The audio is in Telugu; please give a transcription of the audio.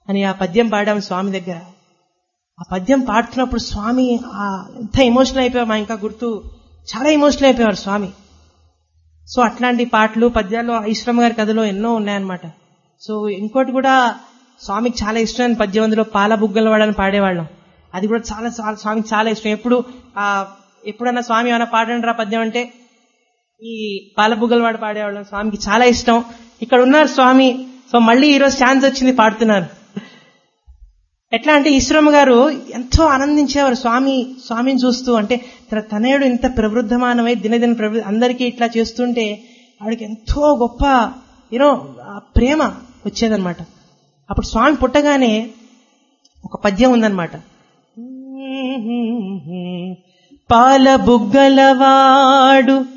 అని ఆ పద్యం పాడాము స్వామి దగ్గర ఆ పద్యం పాడుతున్నప్పుడు స్వామి ఆ ఎంత ఎమోషనల్ అయిపోయాం మా ఇంకా గుర్తు చాలా ఎమోషనల్ అయిపోయారు స్వామి సో అట్లాంటి పాటలు పద్యాలు ఈశ్వరమ్మ గారి కథలో ఎన్నో ఉన్నాయన్నమాట సో ఇంకోటి కూడా స్వామికి చాలా ఇష్టమైన పద్యం అందులో పాల బుగ్గల వాడని పాడేవాళ్ళం అది కూడా చాలా చాలా స్వామికి చాలా ఇష్టం ఎప్పుడు ఆ ఎప్పుడన్నా స్వామి ఏమైనా పాడండి రా పద్యం అంటే ఈ పాల బుగ్గల వాడు పాడేవాళ్ళం స్వామికి చాలా ఇష్టం ఇక్కడ ఉన్నారు స్వామి సో మళ్ళీ ఈరోజు ఛాన్స్ వచ్చింది పాడుతున్నారు ఎట్లా అంటే ఈశ్వరమ్మ గారు ఎంతో ఆనందించేవారు స్వామి స్వామిని చూస్తూ అంటే తన తనయుడు ఇంత ప్రవృద్ధమానమై దినదిన ప్రవృద్ధి అందరికీ ఇట్లా చేస్తుంటే ఆవిడకి ఎంతో గొప్ప యూనో ప్రేమ వచ్చేదన్నమాట అప్పుడు స్వామి పుట్టగానే ఒక పద్యం ఉందన్నమాట పాల బుగ్గలవాడు